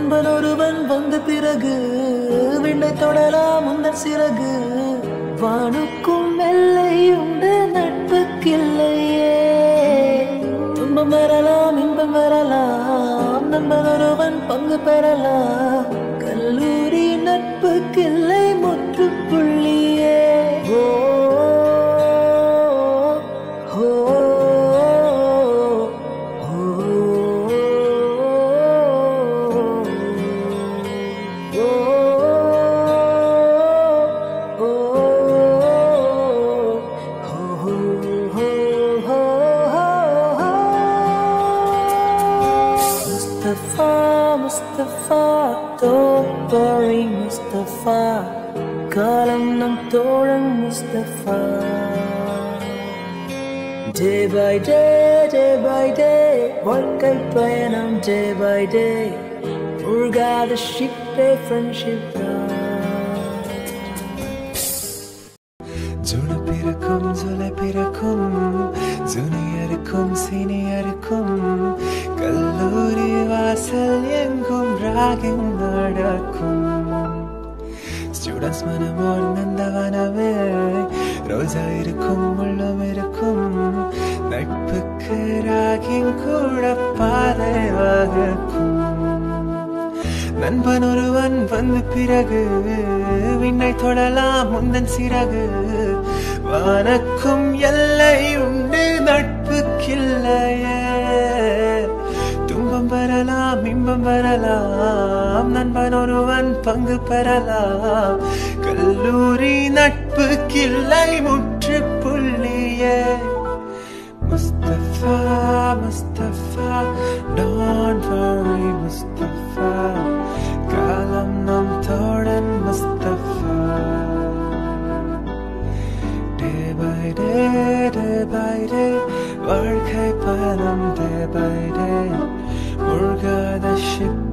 நண்பன் ஒருவன் வந்த பிறகு விண்ணை தொடலாம் உந்தன் சிறகு வானுக்கும் எல்லை உண்டு நட்புக்கில்லையே துன்பம் வரலாம் இன்பம் வரலாம் நண்பன் ஒருவன் பங்கு பெறலாம் கல்லூரி நட்புக்கில்லை முற்றுப்புள்ளியே ஓ ஓ Mustafa, Mustafa, don't worry, Mustafa. காலம் நம் தோழன் Mustafa Day by day, day by day, வாழ்க்கை பயணம் day by day, மூழ்காத ஷிப்பே ஃப்ரெண்ட்ஷிப் ஜுனு பிறக்கும் ஜுலை பிறக்கும் ஜூனியருக்கும் சீனியருக்கும் கல்லூரி வாசல் எங்கும் ராகிங் நடக்கும் ஸ்டூடெண்ட்ஸ் மனமோர் நந்தவனமே ரோஜா இருக்கும் உள்ளம் இருக்கும் நட்புக்கு ராகிங் கூட பாதை வகுக்கும் நண்பன் ஒருவன் வந்து பிறகு விண்ணை தொடலாம் முந்தன் சிறகு வானக்கும் எல்லை உண்டு நட்புக்கில்லையே துன்பம் வரலாம் இன்பம் வரலாம் நண்பன் ஒருவன் பங்கு பெறலாம் கல்லூரி நட்புக்கில்லை முற்றுப்புள்ளியே Mustafa, Mustafa, don't worry, Mustafa. காலம் நம் தோழன் Mustafa. Day by day, day by day, வாழ்க்கை பயணம் day by day. மூழ்காத ship